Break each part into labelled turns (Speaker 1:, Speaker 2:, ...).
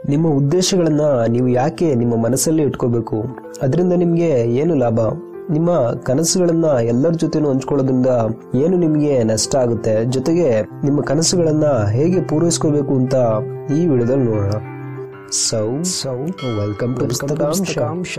Speaker 1: ನಿಮ್ಮ ಉದ್ದೇಶಗಳನ್ನ ನೀವು ಯಾಕೆ ನಿಮ್ಮ ಮನಸ್ಸಲ್ಲೇ ಇಟ್ಕೋಬೇಕು ಅದರಿಂದ ನಿಮಗೆ ಏನು ಲಾಭ ನಿಮ್ಮ ಕನಸುಗಳನ್ನ ಎಲ್ಲರ ಜೊತೆನೂ ಹಂಚ್ಕೊಳ್ಳೋದ್ರಿಂದ ಏನು ನಿಮಗೆ ನಷ್ಟ ಆಗುತ್ತೆ ಜೊತೆಗೆ ನಿಮ್ಮ ಕನಸುಗಳನ್ನ ಹೇಗೆ ಪೂರೈಸ್ಕೋಬೇಕು ಅಂತ ಈ ವಿಡಿಯೋದಲ್ಲಿ ನೋಡೋಣ ಸೌ ಸೌ ವೆಲ್ಕಮ್ ಟು ಪುಸ್ತಕಾಂಶ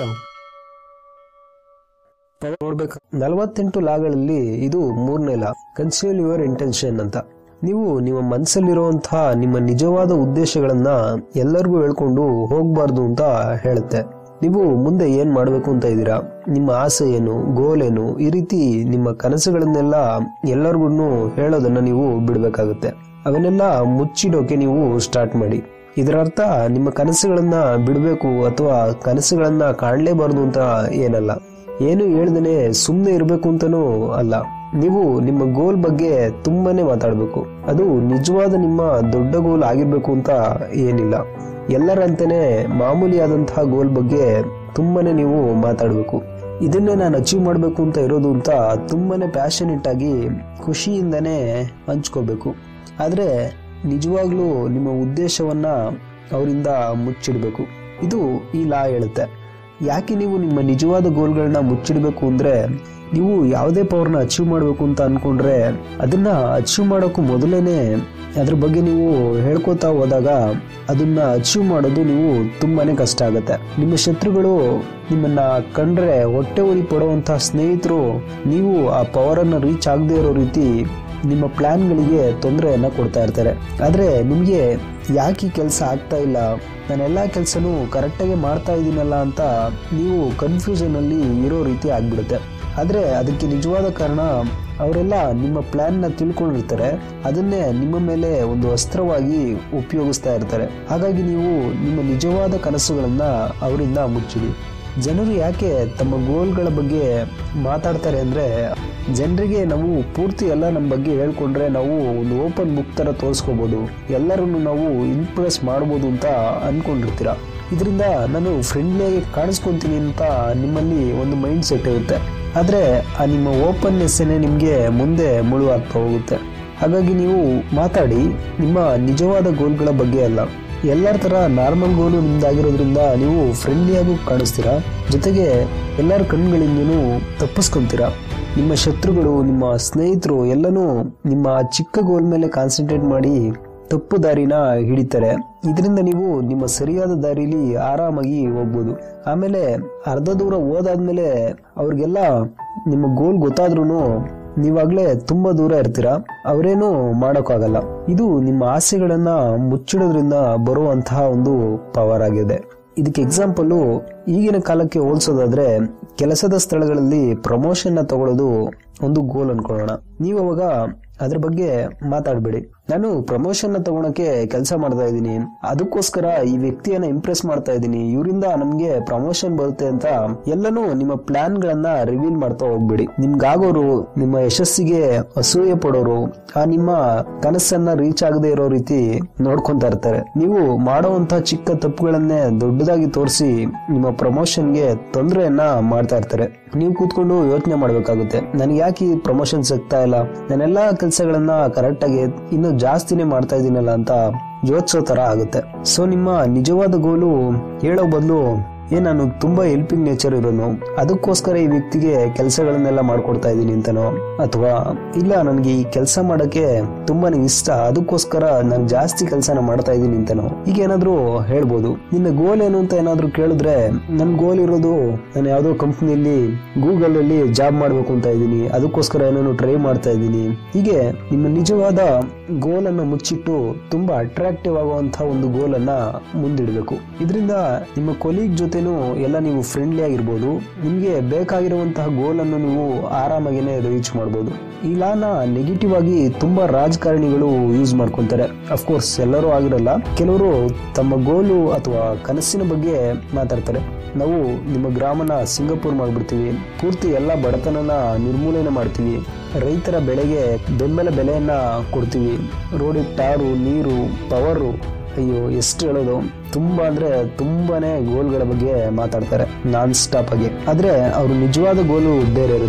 Speaker 1: ನೋಡ್ಬೇಕು ನಲವತ್ತೆಂಟು ಲಾಗಳಲ್ಲಿ ಇದು ಮೂರನೇ ಲಾ ಕನ್ಸಿಯಲ್ ಯುವರ್ ಇಂಟೆನ್ಷನ್ ಅಂತ ನೀವು ನಿಮ್ಮ ಮನಸ್ಸಲ್ಲಿರುವಂತಹ ನಿಮ್ಮ ನಿಜವಾದ ಉದ್ದೇಶಗಳನ್ನ ಎಲ್ಲರಿಗೂ ಹೇಳ್ಕೊಂಡು ಹೋಗ್ಬಾರ್ದು ಅಂತ ಹೇಳುತ್ತೆ ನೀವು ಮುಂದೆ ಏನ್ ಮಾಡ್ಬೇಕು ಅಂತ ಇದ್ದೀರಾ ನಿಮ್ಮ ಆಸೆ ಏನು ಗೋಲ್ ಏನು ಈ ರೀತಿ ನಿಮ್ಮ ಕನಸುಗಳನ್ನೆಲ್ಲ ಎಲ್ಲರಿಗೂ ಹೇಳೋದನ್ನ ನೀವು ಬಿಡ್ಬೇಕಾಗುತ್ತೆ ಅವನ್ನೆಲ್ಲ ಮುಚ್ಚಿಡೋಕೆ ನೀವು ಸ್ಟಾರ್ಟ್ ಮಾಡಿ ಇದರ ಅರ್ಥ ನಿಮ್ಮ ಕನಸುಗಳನ್ನ ಬಿಡಬೇಕು ಅಥವಾ ಕನಸುಗಳನ್ನ ಕಾಣಲೇಬಾರ್ದು ಅಂತ ಏನಲ್ಲ ಏನು ಹೇಳ್ದೇನೆ ಸುಮ್ಮನೆ ಇರಬೇಕು ಅಂತನೂ ಅಲ್ಲ ನೀವು ನಿಮ್ಮ ಗೋಲ್ ಬಗ್ಗೆ ತುಂಬಾನೇ ಮಾತಾಡಬೇಕು ಅದು ನಿಜವಾದ ನಿಮ್ಮ ದೊಡ್ಡ ಗೋಲ್ ಆಗಿರ್ಬೇಕು ಅಂತ ಏನಿಲ್ಲ ಎಲ್ಲರಂತೆನೆ ಮಾಮೂಲಿಯಾದಂತಹ ಗೋಲ್ ಬಗ್ಗೆ ತುಂಬಾನೇ ನೀವು ಮಾತಾಡಬೇಕು ಇದನ್ನೇ ನಾನು ಅಚೀವ್ ಮಾಡಬೇಕು ಅಂತ ಇರೋದು ಅಂತ ತುಂಬಾನೇ ಪ್ಯಾಷನೆಟ್ ಆಗಿ ಖುಷಿಯಿಂದನೇ ಹಂಚ್ಕೋಬೇಕು ಆದ್ರೆ ನಿಜವಾಗ್ಲೂ ನಿಮ್ಮ ಉದ್ದೇಶವನ್ನ ಅವರಿಂದ ಮುಚ್ಚಿಡಬೇಕು ಇದು ಈ ಲಾ ಹೇಳುತ್ತೆ ಯಾಕೆ ನೀವು ನಿಮ್ಮ ನಿಜವಾದ ಗೋಲ್ಗಳನ್ನ ಮುಚ್ಚಿಡಬೇಕು ಅಂದ್ರೆ ನೀವು ಯಾವುದೇ ಪವರ್ನ ಅಚೀವ್ ಮಾಡಬೇಕು ಅಂತ ಅನ್ಕೊಂಡ್ರೆ ಅದನ್ನ ಅಚೀವ್ ಮಾಡೋಕ್ಕೂ ಮೊದಲೇನೆ ಅದ್ರ ಬಗ್ಗೆ ನೀವು ಹೇಳ್ಕೊತಾ ಹೋದಾಗ ಅದನ್ನ ಅಚೀವ್ ಮಾಡೋದು ನೀವು ತುಂಬಾನೇ ಕಷ್ಟ ಆಗುತ್ತೆ ನಿಮ್ಮ ಶತ್ರುಗಳು ನಿಮ್ಮನ್ನ ಕಂಡ್ರೆ ಹೊಟ್ಟೆ ಉರಿ ಪಡುವಂತಹ ಸ್ನೇಹಿತರು ನೀವು ಆ ಪವರ್ ಅನ್ನ ರೀಚ್ ಆಗದೆ ಇರೋ ರೀತಿ ನಿಮ್ಮ ಪ್ಲಾನ್ಗಳಿಗೆ ತೊಂದರೆಯನ್ನ ಕೊಡ್ತಾ ಇರ್ತಾರೆ ಆದ್ರೆ ನಿಮಗೆ ಯಾಕೆ ಈ ಕೆಲಸ ಆಗ್ತಾ ಇಲ್ಲ ನಾನೆಲ್ಲ ಕೆಲಸನೂ ಕರೆಕ್ಟಾಗಿ ಮಾಡ್ತಾ ಇದ್ದೀನಲ್ಲ ಅಂತ ನೀವು ಕನ್ಫ್ಯೂಷನ್ ಅಲ್ಲಿ ಇರೋ ರೀತಿ ಆಗ್ಬಿಡುತ್ತೆ ಆದ್ರೆ ಅದಕ್ಕೆ ನಿಜವಾದ ಕಾರಣ ಅವರೆಲ್ಲ ನಿಮ್ಮ ಪ್ಲಾನ್ ನ ತಿಳ್ಕೊಂಡಿರ್ತಾರೆ ಅದನ್ನೇ ನಿಮ್ಮ ಮೇಲೆ ಒಂದು ಅಸ್ತ್ರವಾಗಿ ಉಪಯೋಗಿಸ್ತಾ ಇರ್ತಾರೆ ಹಾಗಾಗಿ ನೀವು ನಿಮ್ಮ ನಿಜವಾದ ಕನಸುಗಳನ್ನ ಅವರಿಂದ ಮುಚ್ಚಿಡಿ ಜನರು ಯಾಕೆ ತಮ್ಮ ಗೋಲ್ಗಳ ಬಗ್ಗೆ ಮಾತಾಡ್ತಾರೆ ಅಂದ್ರೆ ಜನರಿಗೆ ನಾವು ಪೂರ್ತಿ ಎಲ್ಲ ನಮ್ಮ ಬಗ್ಗೆ ಹೇಳ್ಕೊಂಡ್ರೆ ನಾವು ಒಂದು ಓಪನ್ ಬುಕ್ ತರ ತೋರಿಸ್ಕೋಬಹುದು ಎಲ್ಲರನ್ನು ನಾವು ಇಂಪ್ರೆಸ್ ಮಾಡ್ಬೋದು ಅಂತ ಅನ್ಕೊಂಡಿರ್ತೀರ ಇದರಿಂದ ನಾನು ಫ್ರೆಂಡ್ಲಿಯಾಗಿ ಕಾಣಿಸ್ಕೊಂತೀನಿ ಅಂತ ನಿಮ್ಮಲ್ಲಿ ಒಂದು ಮೈಂಡ್ ಸೆಟ್ ಇರುತ್ತೆ ಆದ್ರೆ ಆ ನಿಮ್ಮ ಓಪನ್ನೆಸ್ಸೇ ನಿಮಗೆ ಮುಂದೆ ಮುಳುವಾಗ್ತಾ ಹೋಗುತ್ತೆ ಹಾಗಾಗಿ ನೀವು ಮಾತಾಡಿ ನಿಮ್ಮ ನಿಜವಾದ ಗೋಲ್ಗಳ ಬಗ್ಗೆ ಅಲ್ಲ ಎಲ್ಲರ ತರ ನಾರ್ಮಲ್ ಗೋಲು ನಿಮ್ದಾಗಿರೋದ್ರಿಂದ ನೀವು ಫ್ರೆಂಡ್ಲಿಯಾಗೂ ಕಾಣಿಸ್ತೀರಾ ಜೊತೆಗೆ ಎಲ್ಲರ ಕಣ್ಗಳಿಂದನೂ ತಪ್ಪಿಸ್ಕೊಂತೀರಾ ನಿಮ್ಮ ಶತ್ರುಗಳು ನಿಮ್ಮ ಸ್ನೇಹಿತರು ಎಲ್ಲನೂ ನಿಮ್ಮ ಚಿಕ್ಕ ಗೋಲ್ ಮೇಲೆ ಕಾನ್ಸಂಟ್ರೇಟ್ ಮಾಡಿ ತಪ್ಪು ದಾರಿನ ಹಿಡಿತಾರೆ ಇದರಿಂದ ನೀವು ನಿಮ್ಮ ಸರಿಯಾದ ದಾರಿಲಿ ಆರಾಮಾಗಿ ಹೋಗ್ಬೋದು ಆಮೇಲೆ ಅರ್ಧ ದೂರ ಹೋದಾದ್ಮೇಲೆ ಅವ್ರಿಗೆಲ್ಲ ನಿಮ್ಮ ಗೋಲ್ ಗೊತ್ತಾದ್ರೂ ನೀವಾಗ್ಲೇ ತುಂಬಾ ದೂರ ಇರ್ತೀರಾ ಅವರೇನು ಮಾಡೋಕ್ಕಾಗಲ್ಲ ಇದು ನಿಮ್ಮ ಆಸೆಗಳನ್ನ ಮುಚ್ಚಿಡೋದ್ರಿಂದ ಬರುವಂತಹ ಒಂದು ಪವರ್ ಆಗಿದೆ ಇದಕ್ಕೆ ಎಕ್ಸಾಂಪಲ್ ಈಗಿನ ಕಾಲಕ್ಕೆ ಹೋಲಿಸೋದಾದ್ರೆ ಕೆಲಸದ ಸ್ಥಳಗಳಲ್ಲಿ ಪ್ರಮೋಷನ್ ನ ತಗೊಳ್ಳೋದು ಒಂದು ಗೋಲ್ ಅನ್ಕೊಳ್ಳೋಣ ನೀವು ಅವಾಗ ಅದ್ರ ಬಗ್ಗೆ ಮಾತಾಡ್ಬೇಡಿ ನಾನು ಪ್ರಮೋಷನ್ ನ ತಗೊಳಕ್ಕೆ ಕೆಲಸ ಮಾಡ್ತಾ ಇದ್ದೀನಿ ಅದಕ್ಕೋಸ್ಕರ ಈ ವ್ಯಕ್ತಿಯನ್ನ ಇಂಪ್ರೆಸ್ ಮಾಡ್ತಾ ಇದ್ದೀನಿ ಇವರಿಂದ ನಮ್ಗೆ ಪ್ರಮೋಷನ್ ಬರುತ್ತೆ ಅಂತ ಎಲ್ಲನೂ ನಿಮ್ಮ ಪ್ಲಾನ್ ಗಳನ್ನ ರಿವೀಲ್ ಮಾಡ್ತಾ ಹೋಗ್ಬೇಡಿ ನಿಮ್ಗಾಗೋರು ನಿಮ್ಮ ಯಶಸ್ಸಿಗೆ ಅಸೂಯೆ ಪಡೋರು ಆ ನಿಮ್ಮ ಕನಸನ್ನ ರೀಚ್ ಆಗದೆ ಇರೋ ರೀತಿ ನೋಡ್ಕೊಂತಾ ಇರ್ತಾರೆ ನೀವು ಮಾಡುವಂತ ಚಿಕ್ಕ ತಪ್ಪುಗಳನ್ನೇ ದೊಡ್ಡದಾಗಿ ತೋರಿಸಿ ನಿಮ್ಮ ಪ್ರಮೋಷನ್ಗೆ ತೊಂದರೆಯನ್ನ ಮಾಡ್ತಾ ಇರ್ತಾರೆ ನೀವು ಕೂತ್ಕೊಂಡು ಯೋಚನೆ ಮಾಡ್ಬೇಕಾಗುತ್ತೆ ನನಗೆ ಯಾಕೆ ಈ ಪ್ರಮೋಷನ್ ಸಿಗ್ತಾ ಇಲ್ಲ ನಾನೆಲ್ಲಾ ಕೆಲಸಗಳನ್ನ ಕರೆಕ್ಟ್ ಆಗಿ ಇನ್ನು ಜಾಸ್ತಿನೇ ಮಾಡ್ತಾ ಇದ್ದೀನಲ್ಲ ಅಂತ ಯೋಚಿಸೋ ತರ ಆಗುತ್ತೆ ಸೊ ನಿಮ್ಮ ನಿಜವಾದ ಗೋಲು ಹೇಳೋ ಬದಲು ಏ ನಾನು ತುಂಬಾ ಹೆಲ್ಪಿಂಗ್ ನೇಚರ್ ಇರೋನು ಅದಕ್ಕೋಸ್ಕರ ಈ ವ್ಯಕ್ತಿಗೆ ಕೆಲಸಗಳನ್ನೆಲ್ಲ ಮಾಡ್ಕೊಡ್ತಾ ಇದ್ದೀನಿ ಅಂತನೋ ಅಥವಾ ಇಲ್ಲ ನನಗೆ ಈ ಕೆಲಸ ಮಾಡಕ್ಕೆ ತುಂಬಾನೇ ಇಷ್ಟ ಅದಕ್ಕೋಸ್ಕರ ನಾನು ಜಾಸ್ತಿ ಕೆಲಸನ ಮಾಡ್ತಾ ಇದ್ದೀನಿ ಅಂತನೋ ಈಗ ಏನಾದ್ರೂ ಹೇಳ್ಬೋದು ನಿನ್ನ ಗೋಲ್ ಏನು ಅಂತ ಏನಾದ್ರೂ ಕೇಳಿದ್ರೆ ನನ್ನ ಗೋಲ್ ಇರೋದು ನಾನು ಯಾವ್ದೋ ಕಂಪ್ನಿಯಲ್ಲಿ ಗೂಗಲ್ ಅಲ್ಲಿ ಜಾಬ್ ಮಾಡ್ಬೇಕು ಅಂತ ಇದ್ದೀನಿ ಅದಕ್ಕೋಸ್ಕರ ಏನೇನೋ ಟ್ರೈ ಮಾಡ್ತಾ ಇದ್ದೀನಿ ಹೀಗೆ ನಿಮ್ಮ ನಿಜವಾದ ಗೋಲ್ ಅನ್ನ ಮುಚ್ಚಿಟ್ಟು ತುಂಬಾ ಅಟ್ರಾಕ್ಟಿವ್ ಆಗುವಂತಹ ಒಂದು ಗೋಲ್ ಅನ್ನ ಮುಂದಿಡಬೇಕು ಇದರಿಂದ ನಿಮ್ಮ ಕೊಲೀಗ್ ಜೊತೆನೂ ಎಲ್ಲ ನೀವು ಫ್ರೆಂಡ್ಲಿ ಆಗಿರ್ಬೋದು ನಿಮ್ಗೆ ಬೇಕಾಗಿರುವಂತಹ ಗೋಲ್ ಅನ್ನು ನೀವು ಆರಾಮಾಗಿನೇ ರೀಚ್ ಮಾಡ್ಬೋದು ಈ ಲಾನ ನೆಗೆಟಿವ್ ಆಗಿ ತುಂಬಾ ರಾಜಕಾರಣಿಗಳು ಯೂಸ್ ಮಾಡ್ಕೊಂತಾರೆ ಅಫ್ಕೋರ್ಸ್ ಎಲ್ಲರೂ ಆಗಿರಲ್ಲ ಕೆಲವರು ತಮ್ಮ ಗೋಲು ಅಥವಾ ಕನಸಿನ ಬಗ್ಗೆ ಮಾತಾಡ್ತಾರೆ ನಾವು ನಿಮ್ಮ ಗ್ರಾಮನ ಸಿಂಗಪೂರ್ ಮಾಡ್ಬಿಡ್ತೀವಿ ಪೂರ್ತಿ ಎಲ್ಲ ಬಡತನನ ನಿರ್ಮೂಲನೆ ಮಾಡ್ತೀವಿ ರೈತರ ಬೆಳೆಗೆ ಬೆಂಬಲ ಬೆಲೆಯನ್ನ ಕೊಡ್ತೀವಿ ರೋಡಿಗೆ ಟಾರು ನೀರು ಪವರು ಅಯ್ಯೋ ಎಷ್ಟು ಹೇಳೋದು ತುಂಬಾ ಅಂದ್ರೆ ತುಂಬಾನೇ ಗೋಲ್ಗಳ ಬಗ್ಗೆ ಮಾತಾಡ್ತಾರೆ ನಾನ್ ಸ್ಟಾಪ್ ಆಗಿ ಆದ್ರೆ ಅವ್ರ ನಿಜವಾದ ಗೋಲು ಬೇರೆ ಇರುತ್ತೆ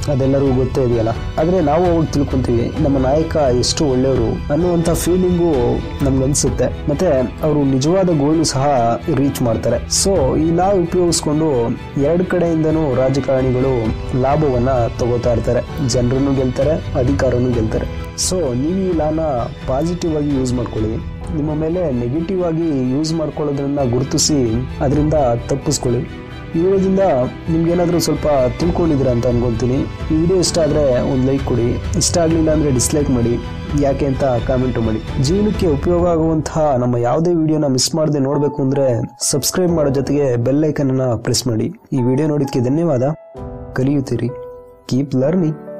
Speaker 1: ಅದೆಲ್ಲರಿಗೂ ಗೊತ್ತೇ ಇದೆಯಲ್ಲ ಆದ್ರೆ ನಾವು ಅವಾಗ ತಿಳ್ಕೊಂತೀವಿ ನಮ್ಮ ನಾಯಕ ಎಷ್ಟು ಒಳ್ಳೆಯವರು ಅನ್ನುವಂಥ ಫೀಲಿಂಗು ನಮ್ಗನ್ಸುತ್ತೆ ಮತ್ತೆ ಅವರು ನಿಜವಾದ ಗೋಲು ಸಹ ರೀಚ್ ಮಾಡ್ತಾರೆ ಸೊ ಈ ಲಾ ಉಪಯೋಗಿಸ್ಕೊಂಡು ಎರಡು ಕಡೆಯಿಂದನೂ ರಾಜಕಾರಣಿಗಳು ಲಾಭವನ್ನ ತಗೋತಾ ಇರ್ತಾರೆ ಜನರನ್ನು ಗೆಲ್ತಾರೆ ಅಧಿಕಾರನು ಗೆಲ್ತಾರೆ ಸೊ ನೀವು ಈ ಲಾನ ಪಾಸಿಟಿವ್ ಆಗಿ ಯೂಸ್ ಮಾಡ್ಕೊಳ್ಳಿ ನಿಮ್ಮ ಮೇಲೆ ನೆಗೆಟಿವ್ ಆಗಿ ಯೂಸ್ ಮಾಡ್ಕೊಳ್ಳೋದ್ರಿಂದ ಗುರುತಿಸಿ ಅದರಿಂದ ತಪ್ಪಿಸ್ಕೊಳ್ಳಿ ಈ ವಿಡಿಯೋದಿಂದ ನಿಮ್ಗೇನಾದರೂ ಸ್ವಲ್ಪ ತಿಳ್ಕೊಂಡಿದ್ದೀರಾ ಅಂತ ಅನ್ಕೊಳ್ತೀನಿ ಈ ವಿಡಿಯೋ ಇಷ್ಟ ಆದರೆ ಒಂದು ಲೈಕ್ ಕೊಡಿ ಇಷ್ಟ ಆಗಲಿಲ್ಲ ಅಂದರೆ ಡಿಸ್ಲೈಕ್ ಮಾಡಿ ಯಾಕೆ ಅಂತ ಕಾಮೆಂಟು ಮಾಡಿ ಜೀವನಕ್ಕೆ ಉಪಯೋಗ ಆಗುವಂತಹ ನಮ್ಮ ಯಾವುದೇ ವಿಡಿಯೋನ ಮಿಸ್ ಮಾಡದೆ ನೋಡಬೇಕು ಅಂದರೆ ಸಬ್ಸ್ಕ್ರೈಬ್ ಮಾಡೋ ಜೊತೆಗೆ ಬೆಲ್ ಐಕನನ್ನು ಪ್ರೆಸ್ ಮಾಡಿ ಈ ವಿಡಿಯೋ ನೋಡಿದ್ದಕ್ಕೆ ಧನ್ಯವಾದ ಕಲಿಯುತ್ತೀರಿ ಕೀಪ್ ಲರ್ನಿಂಗ್